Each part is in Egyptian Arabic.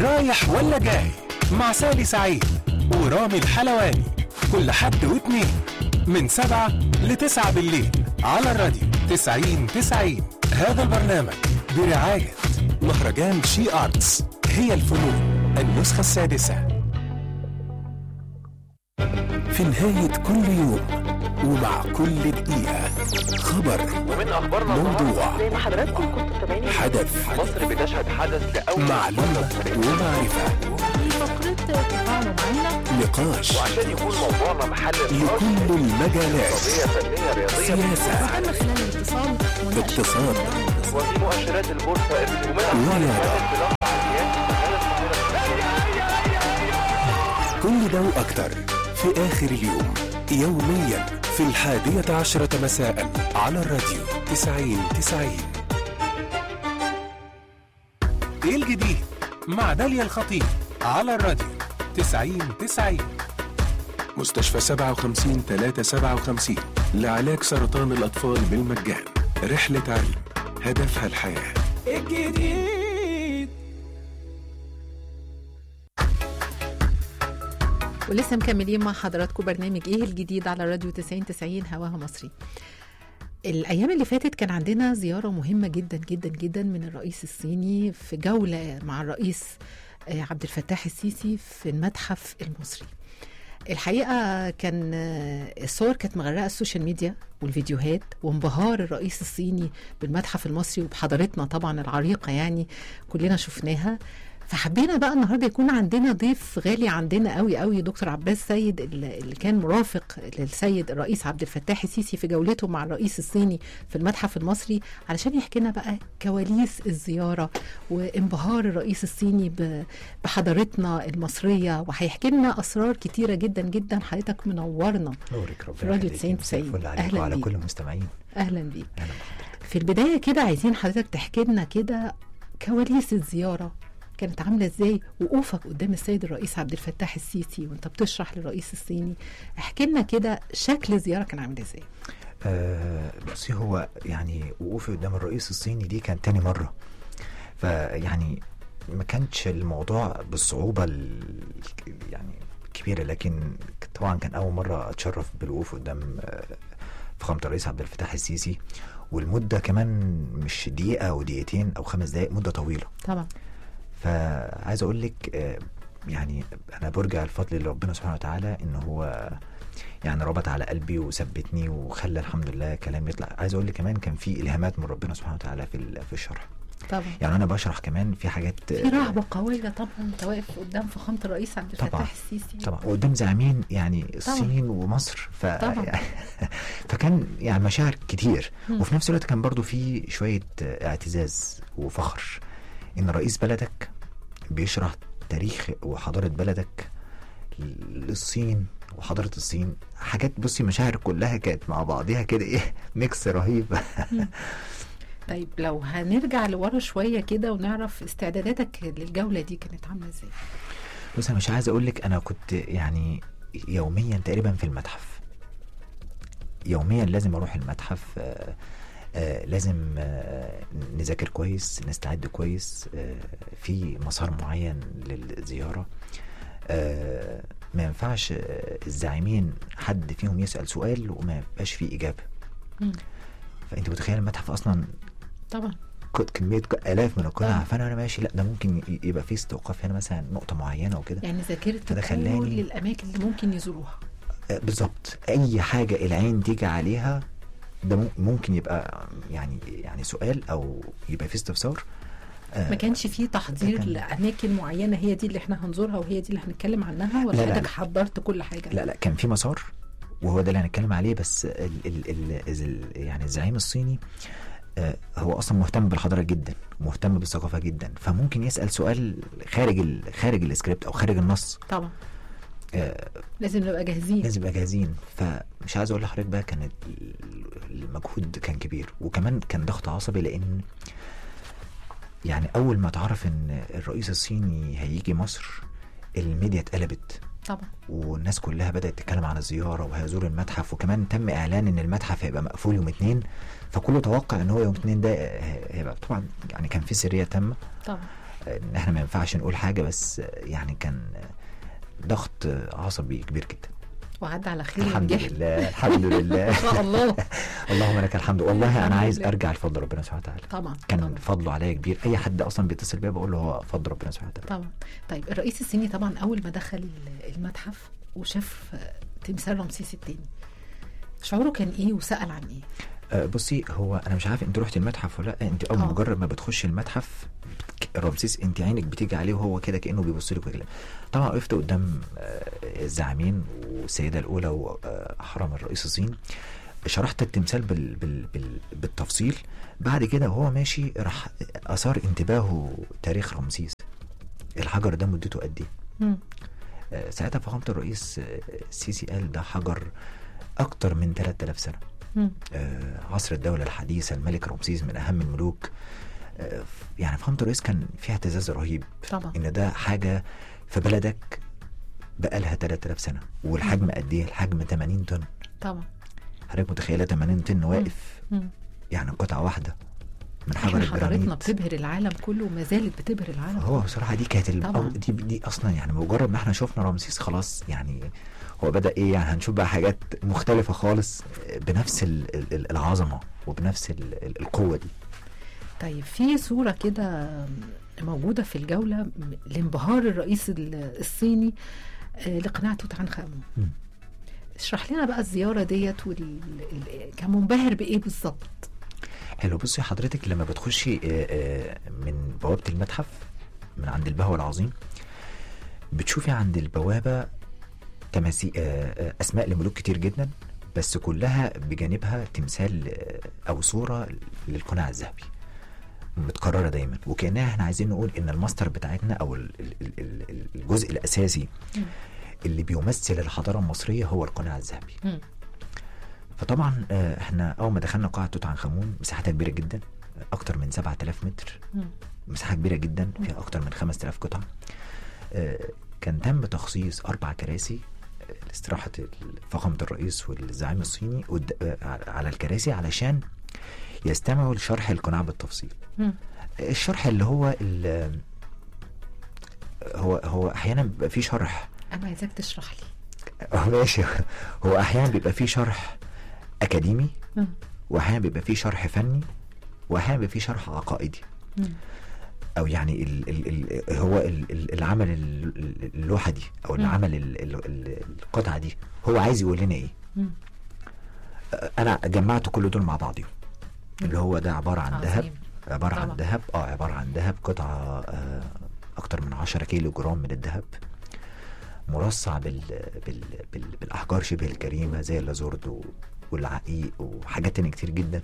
رايح ولا جاي مع سالي سعيد ورامي الحلواني كل حد واتنين من سبعة لتسعة بالليل على الراديو تسعين تسعين هذا البرنامج برعاية مهرجان شي أرتس هي الفنون النسخة السادسة في نهاية كل يوم ومع كل دقيقة خبر ومن اخبارنا موضوع زي ما حضراتكم كنتوا متابعين حدث مصر بتشهد حدث لاول معلومة ومعرفة في فقرة تفاعلوا معنا نقاش وعشان يكون موضوعنا محل نقاش لكل المجالات قضيه فنيه رياضيه سياسة وتم خلال الاتصال مناقشة اقتصاد. موضوع وفي مؤشرات البورصه ومن رياضة. اخبار كل ده وأكتر في آخر اليوم يوميا في الحادية عشرة مساء على الراديو تسعين تسعين ايه الجديد مع داليا الخطيب على الراديو تسعين تسعين مستشفى سبعة وخمسين تلاتة سبعة وخمسين لعلاج سرطان الأطفال بالمجان رحلة علم هدفها الحياة الجديد ولسه مكملين مع حضراتكم برنامج ايه الجديد على راديو 90 90 هواها مصري الايام اللي فاتت كان عندنا زياره مهمه جدا جدا جدا من الرئيس الصيني في جوله مع الرئيس آه، عبد الفتاح السيسي في المتحف المصري الحقيقه كان آه، الصور كانت مغرقه السوشيال ميديا والفيديوهات وانبهار الرئيس الصيني بالمتحف المصري وبحضارتنا طبعا العريقه يعني كلنا شفناها فحبينا بقى النهارده يكون عندنا ضيف غالي عندنا قوي قوي دكتور عباس سيد اللي اللي كان مرافق للسيد الرئيس عبد الفتاح السيسي في جولته مع الرئيس الصيني في المتحف المصري علشان يحكي لنا بقى كواليس الزياره وانبهار الرئيس الصيني ب- بحضارتنا المصريه وهيحكي لنا اسرار كتيره جدا جدا حضرتك منورنا نورك في ربنا راديو يخليك. 90 مساء الفل عليك أهلاً وعلى بيك. كل المستمعين اهلا بيك اهلا بحضرتك في البدايه كده عايزين حضرتك تحكي لنا كده كواليس الزياره كانت عامله ازاي وقوفك قدام السيد الرئيس عبد الفتاح السيسي وانت بتشرح للرئيس الصيني احكي لنا كده شكل الزياره كان عامل ازاي آه بصي هو يعني وقوفي قدام الرئيس الصيني دي كانت تاني مره فيعني ما كانش الموضوع بالصعوبه ال- يعني كبيره لكن طبعا كان اول مره اتشرف بالوقوف قدام آه، فخامه الرئيس عبد الفتاح السيسي والمده كمان مش دقيقه او دقيقتين او خمس دقائق مده طويله طبعا فعايز اقول لك آه، يعني انا برجع الفضل لربنا سبحانه وتعالى ان هو يعني ربط على قلبي وثبتني وخلى الحمد لله كلام يطلع عايز اقول لك كمان كان في الهامات من ربنا سبحانه وتعالى في ال- في الشرح طبعا يعني انا بشرح كمان في حاجات في رهبه قويه طبعا انت واقف قدام فخامه الرئيس عبد طبعاً. الفتاح السيسي طبعا وقدام زعيمين يعني الصين ومصر ف طبعاً. يعني فكان يعني مشاعر كتير مم. وفي نفس الوقت كان برضو في شويه اعتزاز وفخر ان رئيس بلدك بيشرح تاريخ وحضاره بلدك للصين وحضاره الصين حاجات بصي مشاعر كلها كانت مع بعضيها كده ايه ميكس رهيب طيب لو هنرجع لورا شويه كده ونعرف استعداداتك للجوله دي كانت عامله ازاي بص انا مش عايز اقول لك انا كنت يعني يوميا تقريبا في المتحف يوميا لازم اروح المتحف آه آه لازم آه نذاكر كويس نستعد كويس آه في مسار معين للزياره آه ما ينفعش آه الزعيمين حد فيهم يسال سؤال وما يبقاش فيه اجابه مم. فانت متخيل المتحف اصلا طبعا ك- كميه ك- الاف من القطع آه. فانا وانا ماشي لا ده ممكن ي- يبقى فيه استوقاف هنا مثلا نقطه معينه وكده يعني ذاكرت فده كل خلاني- الاماكن اللي ممكن يزوروها آه، بالظبط اي حاجه العين تيجي عليها ده مم- ممكن يبقى يعني يعني سؤال او يبقى فيه استفسار آه، ما كانش فيه تحضير كان- لاماكن معينه هي دي اللي احنا هنزورها وهي دي اللي هنتكلم عنها ولا لا، لا، حضرتك لا. حضرت كل حاجه لا لا كان في مسار وهو ده اللي هنتكلم عليه بس ال ال ال ال يعني الزعيم الصيني آه، هو اصلا مهتم بالحضاره جدا مهتم بالثقافه جدا فممكن يسال سؤال خارج ال خارج السكريبت او خارج النص طبعا آه، لازم نبقى جاهزين لازم يبقى جاهزين فمش عايز اقول لحضرتك بقى كانت المجهود كان كبير وكمان كان ضغط عصبي لان يعني اول ما اتعرف ان الرئيس الصيني هيجي مصر الميديا اتقلبت طبعا والناس كلها بدات تتكلم عن الزياره وهيزور المتحف وكمان تم اعلان ان المتحف هيبقى مقفول يوم اتنين فكله توقع ان هو يوم اتنين ده هيبقى طبعا يعني كان في سريه تامه طبعا ان احنا ما ينفعش نقول حاجه بس آه، يعني كان آه، ضغط آه، عصبي كبير جدا وعدى على خير الحمد ونجحت. لله الحمد لله ان شاء الله اللهم لك الحمد والله الحمد انا عايز لله. ارجع لفضل ربنا سبحانه وتعالى طبعا كان طبعا فضله عليا كبير اي حد اصلا بيتصل بيا بقول له هو فضل ربنا سبحانه وتعالى طبعا طيب الرئيس الصيني طبعا اول ما دخل المتحف وشاف تمثال رمسيس الثاني شعوره كان ايه وسأل عن ايه؟ آه، بصي هو انا مش عارف انت رحت المتحف ولا لا انت اول آه. مجرد ما بتخش المتحف بتك- رمسيس انت عينك بتيجي عليه وهو كده كانه بيبص لك وكده طبعا وقفت قدام آه، الزعيمين والسيده الاولى وحرم الرئيس الصيني شرحت التمثال بال بال بال بالتفصيل بعد كده وهو ماشي راح اثار انتباهه تاريخ رمسيس الحجر ده مدته قد ايه مم. آه، ساعتها فخامه الرئيس آه، السيسي قال ده حجر اكتر من 3000 سنه مم. آه، عصر الدولة الحديثة الملك رمسيس من أهم الملوك آه، يعني فخامة الرئيس كان فيها اعتزاز رهيب طبعا إن ده حاجة في بلدك بقالها 3000 سنة والحجم قد إيه؟ الحجم 80 طن طبعا حضرتك متخيلة 80 طن واقف مم. يعني قطعة واحدة من حجر احنا حضارتنا الجرانيت بتبهر العالم كله وما زالت بتبهر العالم هو كله. بصراحة دي كانت ال- طبعاً. أو دي دي أصلا يعني مجرد ما احنا شفنا رمسيس خلاص يعني هو بدأ إيه يعني هنشوف بقى حاجات مختلفة خالص بنفس ال- ال- العظمة وبنفس ال- ال- القوة دي طيب في صورة كده موجودة في الجولة م- لانبهار الرئيس ال- الصيني آه، لقناع توت عنخ آمون مم. اشرح لنا بقى الزيارة ديت وال... ال- كان منبهر بإيه بالظبط؟ حلو بصي حضرتك لما بتخشي آه، آه، من بوابة المتحف من عند البهوة العظيم بتشوفي عند البوابة تماثيل أسماء لملوك كتير جدا بس كلها بجانبها تمثال آه، أو صورة للقناع الذهبي متكررة دايما وكأنها احنا عايزين نقول إن الماستر بتاعتنا أو ال- ال- ال- ال- الجزء الأساسي مم. اللي بيمثل الحضارة المصرية هو القناع الذهبي مم. فطبعا آه، احنا اول ما دخلنا قاعه توت عنخ امون مساحتها كبيره جدا اكتر من 7000 متر مم. مساحه كبيره جدا فيها اكتر من 5000 قطعه آه، كان تم تخصيص اربع كراسي آه، لاستراحه فخامه الرئيس والزعيم الصيني قد- آه، على الكراسي علشان يستمعوا لشرح القناع بالتفصيل مم. الشرح اللي هو ال- هو هو احيانا بيبقى فيه شرح أنا عايزاك تشرح لي اه ماشي هو احيانا بيبقى فيه شرح اكاديمي مم. واحيانا بيبقى فيه شرح فني واحيانا بيبقى فيه شرح عقائدي مم. او يعني ال ال ال هو ال ال العمل ال- ال- اللوحه دي او مم. العمل ال ال ال القطعه دي هو عايز يقول لنا ايه مم. انا جمعت كل دول مع بعضهم اللي هو ده عباره عن ذهب عظيم. عباره عن طبعا. ذهب اه عباره عن ذهب قطعه آه اكتر من 10 كيلو جرام من الذهب مرصع بال بال بال بالاحجار شبه الكريمه زي اللازورد و- والعقيق وحاجات تانية كتير جدا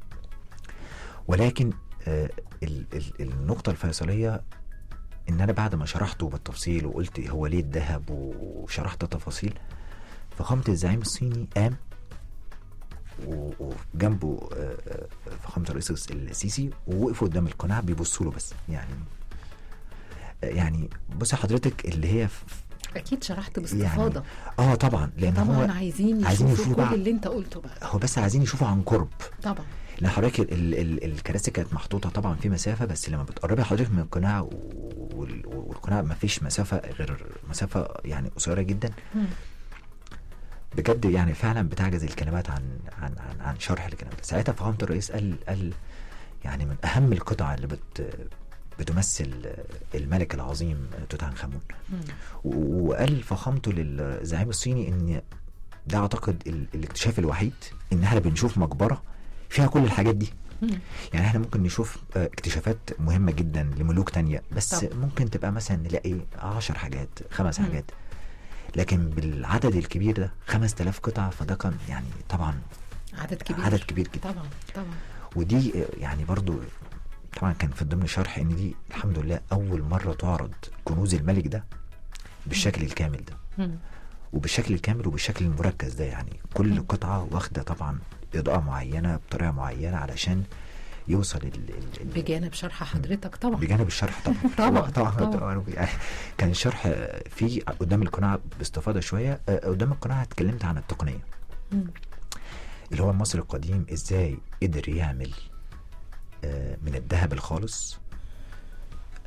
ولكن آه ال ال النقطه الفيصليه ان انا بعد ما شرحته بالتفصيل وقلت هو ليه الذهب وشرحت التفاصيل فخامه الزعيم الصيني قام و- وجنبه آه، آه، فخامه الرئيس السيسي ووقفوا قدام القناع بيبصوا له بس يعني آه، يعني بصي حضرتك اللي هي ف- أكيد شرحت باستفاضة اه طبعا لان طبعا هو عايزين عايزين يشوفوا يشوفوا كل بقى. اللي أنت قلته بقى هو بس عايزين يشوفوا عن قرب طبعا لان حضرتك ال ال الكراسي كانت محطوطه طبعا في مسافه بس لما بتقربي حضرتك من القناع وال- والقناع ما فيش مسافه غير مسافه يعني قصيره جدا مم. بجد يعني فعلا بتعجز الكلمات عن عن عن, عن شرح الكلام ده ساعتها فخامه الرئيس قال قال يعني من اهم القطع اللي بت بتمثل الملك العظيم توت عنخ امون مم. و- وقال فخامته للزعيم الصيني ان ده اعتقد ال- الاكتشاف الوحيد ان احنا بنشوف مقبره فيها كل الحاجات دي مم. يعني احنا ممكن نشوف آه، اكتشافات مهمة جدا لملوك تانية بس طبعا. ممكن تبقى مثلا نلاقي عشر حاجات خمس مم. حاجات لكن بالعدد الكبير ده خمس تلاف قطعة فده كان يعني طبعا عدد كبير عدد كبير جدا طبعا طبعا ودي آه، يعني برضو طبعا كان في ضمن شرح ان دي الحمد لله اول مرة تعرض كنوز الملك ده بالشكل الكامل ده مم. وبالشكل الكامل وبالشكل المركز ده يعني كل مم. قطعة واخدة طبعا إضاءة معينة بطريقة معينة علشان يوصل ال ال- ال- بجانب شرح حضرتك طبعا بجانب الشرح طبعا طبعا، هو طبعا, طبعا. طبعا يعني كان الشرح في قدام القناع باستفاضه شويه آه، قدام القناع اتكلمت عن التقنيه مم. اللي هو المصري القديم ازاي قدر يعمل آه، من الذهب الخالص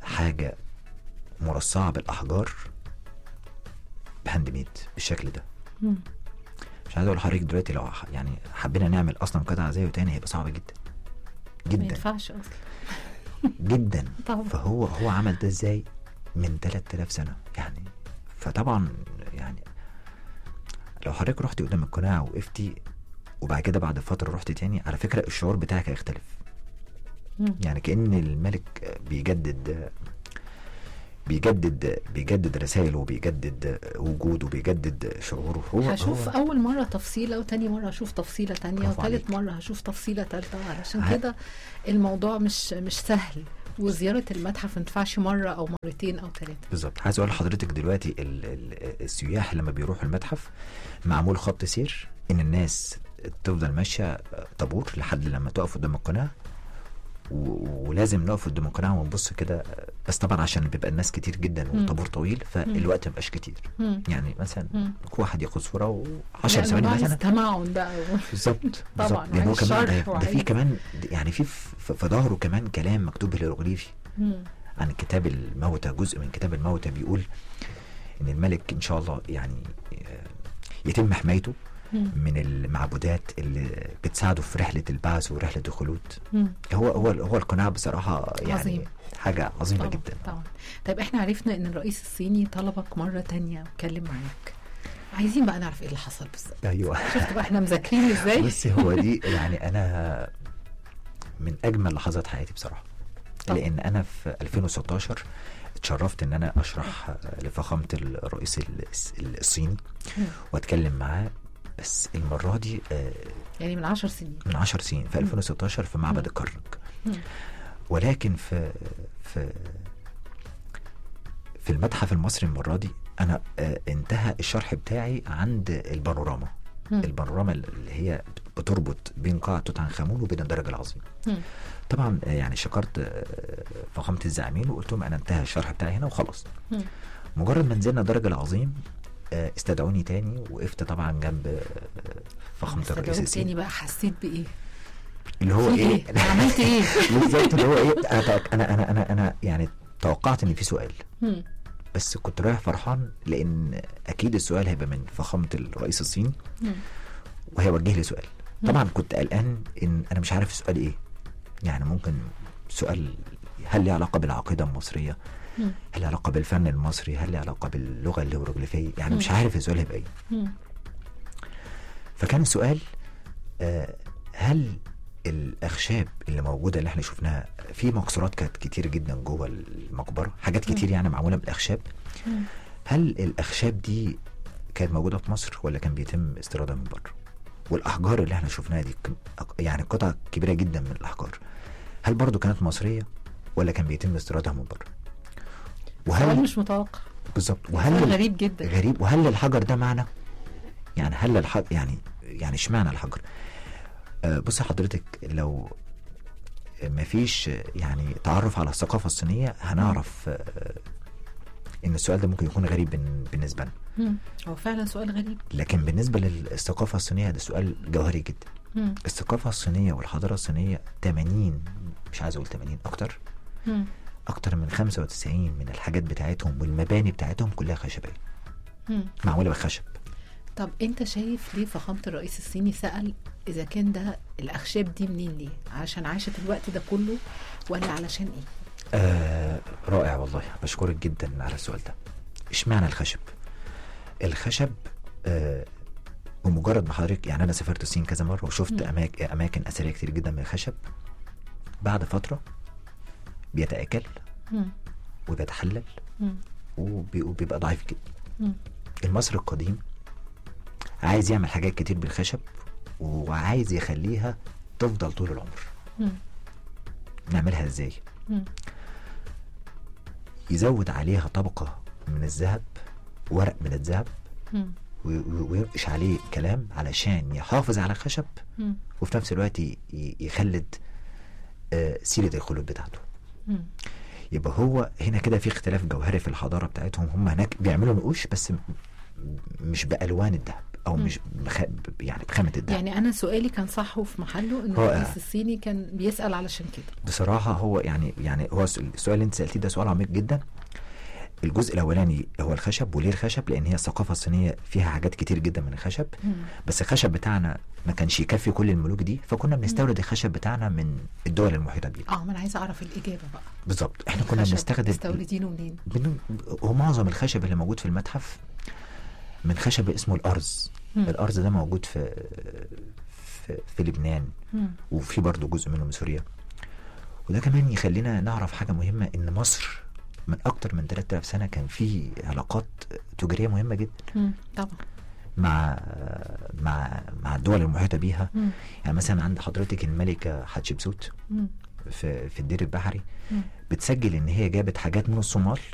حاجه مرصعه بالاحجار بهاند ميد بالشكل ده مم. مش عايز اقول لحضرتك دلوقتي لو ح- يعني حبينا نعمل اصلا قطعه زيه تاني هيبقى صعب جدا ما جدا ينفعش اصلا جدا طبعا فهو هو عمل ده ازاي من 3000 سنه يعني فطبعا يعني لو حضرتك رحتي قدام القناع وقفتي وبعد كده بعد فتره رحت تاني على فكره الشعور بتاعك هيختلف مم. يعني كأن الملك بيجدد بيجدد بيجدد رسائله وبيجدد وجوده وبيجدد شعوره هو هشوف هو اول مره تفصيله وتاني مره هشوف تفصيله تانية برافو وتالت عليك. مره هشوف تفصيله تالتة علشان ع- كده الموضوع مش مش سهل وزياره المتحف ما ينفعش مره او مرتين او ثلاثه بالظبط عايز اقول لحضرتك دلوقتي ال ال السياح لما بيروحوا المتحف معمول خط سير ان الناس تفضل ماشيه طابور لحد لما تقف قدام القناه و- ولازم نقف قدام القناه ونبص كده بس طبعا عشان بيبقى الناس كتير جدا مم. والطابور طويل فالوقت مبقاش كتير مم. يعني مثلا مم. واحد ياخد صوره و10 لا، ثواني الموضوع مثلا عايز تمعن بقى بالظبط طبعاً، بالظبط. يعني هو وعايز كمان شرح ده, ده في وعايز- كمان يعني في في في ظهره كمان كلام مكتوب بالهيروغليفي مم. عن كتاب الموتى جزء من كتاب الموتى بيقول ان الملك ان شاء الله يعني آه، يتم حمايته مم. من المعبودات اللي بتساعده في رحله البعث ورحله الخلود مم. هو هو هو القناع بصراحه يعني عظيم. حاجه عظيمه طبعا جدا طبعا طيب احنا عرفنا ان الرئيس الصيني طلبك مره تانية واتكلم معاك عايزين بقى نعرف ايه اللي حصل بالظبط ايوه شفت بقى احنا مذاكرين ازاي بصي هو دي يعني انا من اجمل لحظات حياتي بصراحه طبعا. لان انا في 2016 اتشرفت ان انا اشرح لفخامه الرئيس الس- الصيني مم. واتكلم معاه بس المره دي آه، يعني من عشر سنين من 10 سنين في 2016 في معبد الكرنك مم. ولكن في في في المتحف المصري المره دي انا آه، انتهى الشرح بتاعي عند البانوراما مم. البانوراما اللي هي بتربط بين قاعة توت عنخ آمون وبين الدرج العظيم مم. طبعا آه، يعني شكرت آه، فخامة الزعيمين وقلت لهم انا انتهى الشرح بتاعي هنا وخلاص مم. مجرد ما نزلنا الدرج العظيم آه، استدعوني تاني وقفت طبعا جنب آه، فخامة الرئيس استدعوك تاني السيسي بقى حسيت بايه؟ اللي هو في ايه ايه؟ عملت ايه؟ بالظبط اللي هو ايه انا توق- انا انا انا, أنا يعني توقعت ان في سؤال مم. بس كنت رايح فرحان لان اكيد السؤال هيبقى من فخامه الرئيس الصيني مم. وهيوجه لي سؤال طبعا كنت قلقان ان انا مش عارف السؤال ايه يعني ممكن سؤال هل ليه علاقه بالعقيده المصريه مم. هل ليه علاقه بالفن المصري هل ليه علاقه باللغه الهيروغليفيه يعني مش مم. عارف السؤال هيبقى ايه مم. فكان السؤال آه هل الاخشاب اللي موجوده اللي احنا شفناها في مقصورات كانت كتير جدا جوه المقبره حاجات كتير يعني معموله بالاخشاب مم. هل الاخشاب دي كانت موجوده في مصر ولا كان بيتم استيرادها من بره والاحجار اللي احنا شفناها دي كم- يعني قطع كبيره جدا من الاحجار هل برضو كانت مصريه ولا كان بيتم استيرادها من بره سؤال وهل مش متوقع بالظبط سؤال وهل غريب جدا غريب وهل الحجر ده معنى يعني هل الحجر يعني يعني اشمعنى الحجر آه بص حضرتك لو مفيش يعني تعرف على الثقافة الصينية هنعرف آه ان السؤال ده ممكن يكون غريب بن- بالنسبة لنا مم. هو فعلا سؤال غريب لكن بالنسبة للثقافة الصينية ده سؤال جوهري جدا مم. الثقافة الصينية والحضارة الصينية 80 مش عايز اقول 80 اكتر مم. اكتر من 95 من الحاجات بتاعتهم والمباني بتاعتهم كلها خشبية مم. معمولة بخشب طب انت شايف ليه فخامة الرئيس الصيني سأل اذا كان ده الاخشاب دي منين ليه عشان عاشت الوقت ده كله ولا علشان ايه آه رائع والله بشكرك جدا على السؤال ده اشمعنى الخشب الخشب آه بمجرد ما حضرتك يعني انا سافرت الصين كذا مره وشفت مم. اماكن اماكن اثريه كتير جدا من الخشب بعد فتره بيتاكل مم. وبيتحلل مم. وبي- وبيبقى ضعيف جدا مم. المصري القديم عايز يعمل حاجات كتير بالخشب وعايز يخليها تفضل طول العمر مم. نعملها ازاي مم. يزود عليها طبقة من الذهب ورق من الذهب مم. و- و- وينقش عليه كلام علشان يحافظ على الخشب مم. وفي نفس الوقت ي- ي- يخلد آه، سيرة الخلود بتاعته مم. يبقى هو هنا كده في اختلاف جوهري في الحضارة بتاعتهم هم هناك بيعملوا نقوش بس م- مش بألوان الذهب او مم. مش بخ... يعني بخامه الذهب يعني انا سؤالي كان صح وفي محله ان هو- الرئيس الصيني كان بيسال علشان كده بصراحه هو يعني يعني هو الس- السؤال اللي انت سالتيه ده سؤال عميق جدا الجزء الاولاني هو الخشب وليه الخشب لان هي الثقافه الصينيه فيها حاجات كتير جدا من الخشب بس الخشب بتاعنا ما كانش يكفي كل الملوك دي فكنا بنستورد الخشب بتاعنا من الدول المحيطه بينا اه ما انا عايزه اعرف الاجابه بقى بالظبط احنا كنا الخشب بنستخدم مستوردينه منين بن- هو معظم الخشب اللي موجود في المتحف من خشب اسمه الارز مم. الارز ده موجود في في, في لبنان مم. وفي برضه جزء منه من سوريا وده كمان يخلينا نعرف حاجه مهمه ان مصر من اكتر من 3000 سنه كان في علاقات تجاريه مهمه جدا مم. طبعا مع مع مع الدول المحيطه بيها مم. يعني مثلا عند حضرتك الملكه حتشبسوت مم. في في الدير البحري مم. بتسجل ان هي جابت حاجات من الصومال